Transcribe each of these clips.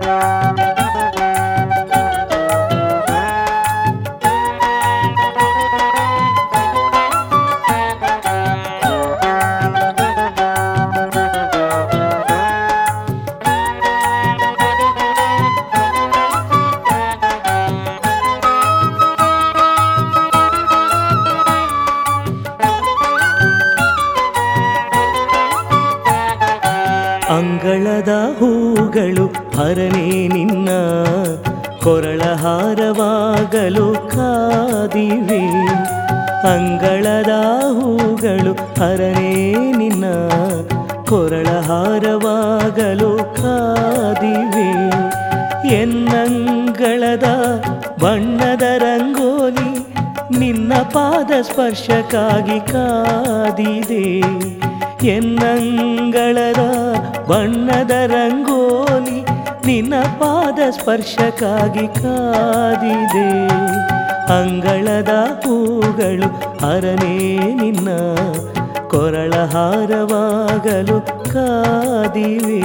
ಅಂಗಳದ ಹೂಗಳು ಹರನೇ ನಿನ್ನ ಕೊರಳ ಹಾರವಾಗಲು ಕಾದಿವೆ ಅಂಗಳದ ಹೂಗಳು ಹರನೇ ನಿನ್ನ ಕೊರಳ ಹಾರವಾಗಲು ಕಾದಿವೆ ಎನ್ನಂಗಳದ ಬಣ್ಣದ ರಂಗೋಲಿ ನಿನ್ನ ಪಾದ ಸ್ಪರ್ಶಕ್ಕಾಗಿ ಕಾದಿದೆ ಎನ್ನಂಗಳದ ಬಣ್ಣದ ರಂಗೋಲಿ ನಿನ್ನ ಪಾದ ಸ್ಪರ್ಶಕ್ಕಾಗಿ ಕಾದಿದೆ ಅಂಗಳದ ಹೂಗಳು ಹರನೇ ನಿನ್ನ ಕೊರಳ ಹಾರವಾಗಲು ಕಾದಿವೆ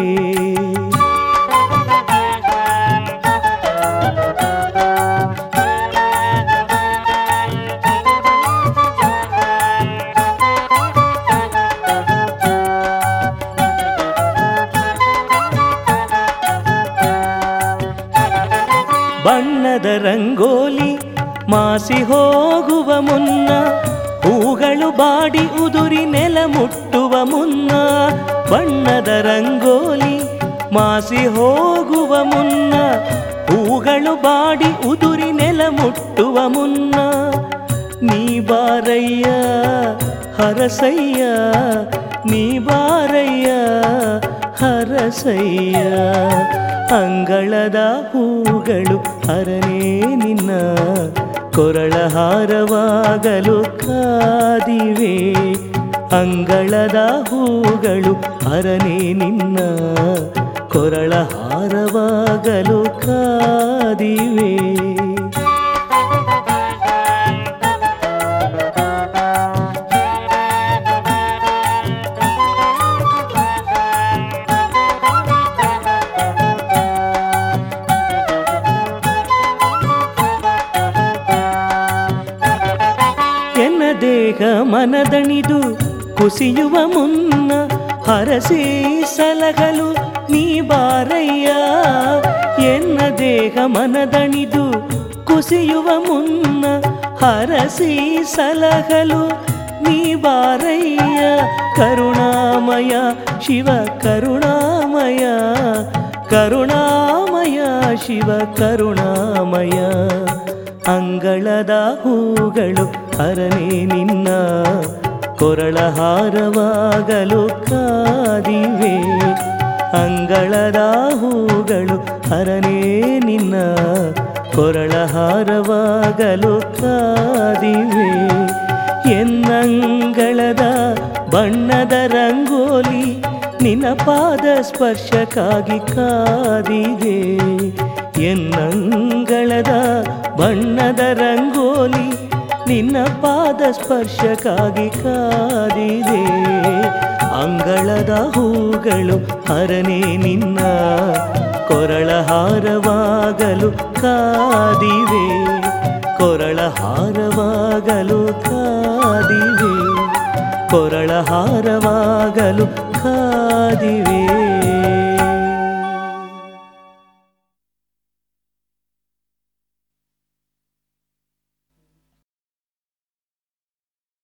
ಬಣ್ಣದ ರಂಗೋಲಿ ಮಾಸಿ ಹೋಗುವ ಮುನ್ನ ಹೂಗಳು ಬಾಡಿ ಉದುರಿ ನೆಲ ಮುಟ್ಟುವ ಮುನ್ನ ಬಣ್ಣದ ರಂಗೋಲಿ ಮಾಸಿ ಹೋಗುವ ಮುನ್ನ ಹೂಗಳು ಬಾಡಿ ಉದುರಿ ನೆಲ ಮುಟ್ಟುವ ಮುನ್ನ ನೀ ಬಾರಯ್ಯ ಹರಸಯ್ಯ ನೀ ಬಾರಯ್ಯ ಹರಸಯ್ಯ ಅಂಗಳದ ಹೂಗಳು ಹರನೇ ನಿನ್ನ ಕೊರಳ ಹಾರವಾಗಲು ಕಾದಿವೆ ಅಂಗಳದ ಹೂಗಳು ಹರನೇ ನಿನ್ನ ಕೊರಳ ಹಾರವಾಗಲು ಕಾದಿವೆ ಎನ್ನ ದೇಹ ಮನದಣಿದು ಕುಸಿಯುವ ಮುನ್ನ ಹರಸಿ ಸಲಗಲು ನೀ ಬಾರಯ್ಯ ಎನ್ನ ದೇಹ ಮನದಣಿದು ಕುಸಿಯುವ ಮುನ್ನ ಹರಸಿ ಸಲಗಲು ನೀ ಬಾರಯ್ಯ ಕರುಣಾಮಯ ಶಿವ ಕರುಣಾಮಯ ಕರುಣಾಮಯ ಶಿವ ಕರುಣಾಮಯ ಅಂಗಳದ ಹೂಗಳು ಹರನೇ ನಿನ್ನ ಕೊರಳ ಹಾರವಾಗಲು ಕಾದಿವೆ ಅಂಗಳದ ಹೂಗಳು ಹರನೇ ನಿನ್ನ ಕೊರಳ ಹಾರವಾಗಲು ಕಾದಿವೆ ಎನ್ನಂಗಳದ ಬಣ್ಣದ ರಂಗೋಲಿ ನಿನ್ನ ಪಾದ ಸ್ಪರ್ಶಕ್ಕಾಗಿ ಕಾದಿದೆ ಎನ್ನಂಗಳದ ಬಣ್ಣದ ರಂಗೋಲಿ ನಿನ್ನ ಪಾದ ಸ್ಪರ್ಶಕ್ಕಾಗಿ ಕಾದಿದೆ ಅಂಗಳದ ಹೂಗಳು ಹರನೇ ನಿನ್ನ ಕೊರಳ ಹಾರವಾಗಲು ಕಾದಿವೆ ಕೊರಳ ಹಾರವಾಗಲು ಕಾದಿವೆ ಕೊರಳ ಹಾರವಾಗಲು ಕಾದಿವೆ